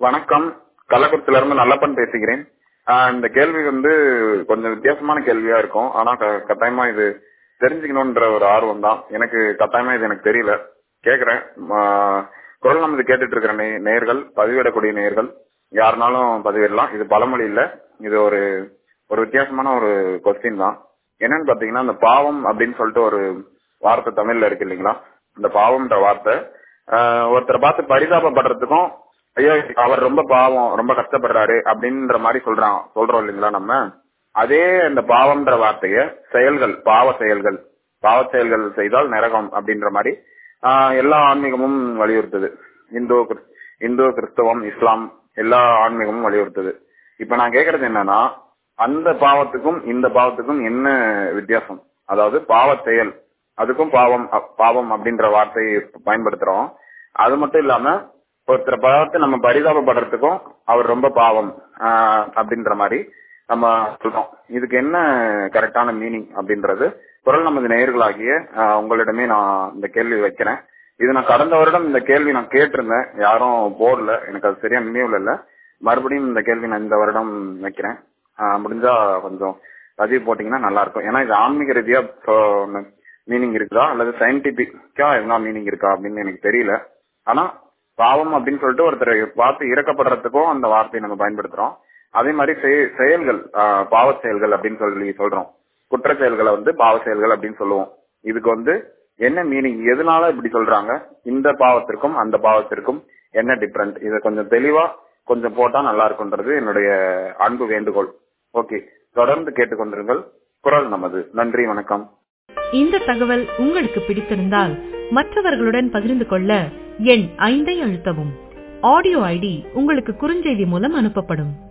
வணக்கம் கள்ளக்குறிச்சில இருந்து நல்லப்பன் பேசுகிறேன் ஆஹ் இந்த கேள்வி வந்து கொஞ்சம் வித்தியாசமான கேள்வியா இருக்கும் ஆனா க- கட்டாயமா இது தெரிஞ்சுக்கணும்ன்ற ஒரு ஆர்வம் தான் எனக்கு கட்டாயமா இது எனக்கு தெரியல கேக்குறேன் ஆஹ் குரல் நமது கேட்டுட்டு இருக்கிற நே- நேயர்கள் பதிவிடக்கூடிய நேயர்கள் யாருனாலும் பதிவிடலாம் இது பழமொழி இல்ல இது ஒரு ஒரு வித்தியாசமான ஒரு கொஸ்டின் தான் என்னன்னு பாத்தீங்கன்னா இந்த பாவம் அப்படின்னு சொல்லிட்டு ஒரு வார்த்தை தமிழ்ல இருக்கு இல்லைங்களா இந்த பாவம்ன்ற வார்த்தை ஆஹ் ஒருத்தரை பார்த்து பரிதாபப்படுறதுக்கும் ஐயோ அவர் ரொம்ப பாவம் ரொம்ப கஷ்டப்படுறாரு அப்படின்ற மாதிரி சொல்றான் சொல்றோம் இல்லைங்களா நம்ம அதே இந்த பாவம்ன்ற வார்த்தைய செயல்கள் பாவ செயல்கள் பாவ செயல்கள் செய்தால் நரகம் அப்படின்ற மாதிரி ஆஹ் எல்லா ஆன்மீகமும் வலியுறுத்துது இந்து கிறிஸ்- இந்து கிறிஸ்தவம் இஸ்லாம் எல்லா ஆன்மீகமும் வலியுறுத்துது இப்ப நான் கேக்குறது என்னன்னா அந்த பாவத்துக்கும் இந்த பாவத்துக்கும் என்ன வித்தியாசம் அதாவது பாவ செயல் அதுக்கும் பாவம் அ- பாவம் அப்படின்ற வார்த்தையை பயன்படுத்துறோம் அது மட்டும் இல்லாம ஒருத்தரை பார்த்து நம்ம பரிதாபப்படுறதுக்கும் அவர் ரொம்ப பாவம் ஆஹ் அப்படின்ற மாதிரி நம்ம சொல்றோம் இதுக்கு என்ன கரெக்டான மீனிங் அப்படின்றது குரல் நமது நேயர்களாகிய ஆஹ் உங்களிடமே நான் இந்த கேள்வி வைக்கிறேன் இது நான் கடந்த வருடம் இந்த கேள்வி நான் கேட்டிருந்தேன் யாரும் போடல எனக்கு அது சரியா நினைவுல இல்ல மறுபடியும் இந்த கேள்வி நான் இந்த வருடம் வைக்கிறேன் ஆஹ் முடிஞ்சா கொஞ்சம் பதிவு போட்டீங்கன்னா நல்லா இருக்கும் ஏன்னா இது ஆன்மீக ரீதியா மீனிங் இருக்குதா அல்லது சயின்டிபிக்கா எதுனா மீனிங் இருக்கா அப்படின்னு எனக்கு தெரியல ஆனா பாவம் அப்படின்னு சொல்லிட்டு ஒருத்தரை பார்த்து இறக்கப்படுறதுக்கும் அந்த வார்த்தையை நம்ம பயன்படுத்துறோம் அதே மாதிரி செய- செயல்கள் ஆஹ் பாவ செயல்கள் அப்படின்னு சொல்லி சொல்றோம் குற்ற செயல்களை வந்து பாவ செயல்கள் அப்படின்னு சொல்லுவோம் இதுக்கு வந்து என்ன மீனிங் எதனால இப்படி சொல்றாங்க இந்த பாவத்திற்கும் அந்த பாவத்திற்கும் என்ன டிஃபரண்ட் இதை கொஞ்சம் தெளிவா கொஞ்சம் போட்டா நல்லா இருக்கும்ன்றது என்னுடைய அன்பு வேண்டுகோள் ஓகே தொடர்ந்து கேட்டுக்கொண்டிருங்கள் குரல் நமது நன்றி வணக்கம் இந்த தகவல் உங்களுக்கு பிடித்திருந்தால் மற்றவர்களுடன் பகிர்ந்து கொள்ள எண் ஐந்தை அழுத்தவும் ஆடியோ ஐடி உங்களுக்கு குறுஞ்செய்தி மூலம் அனுப்பப்படும்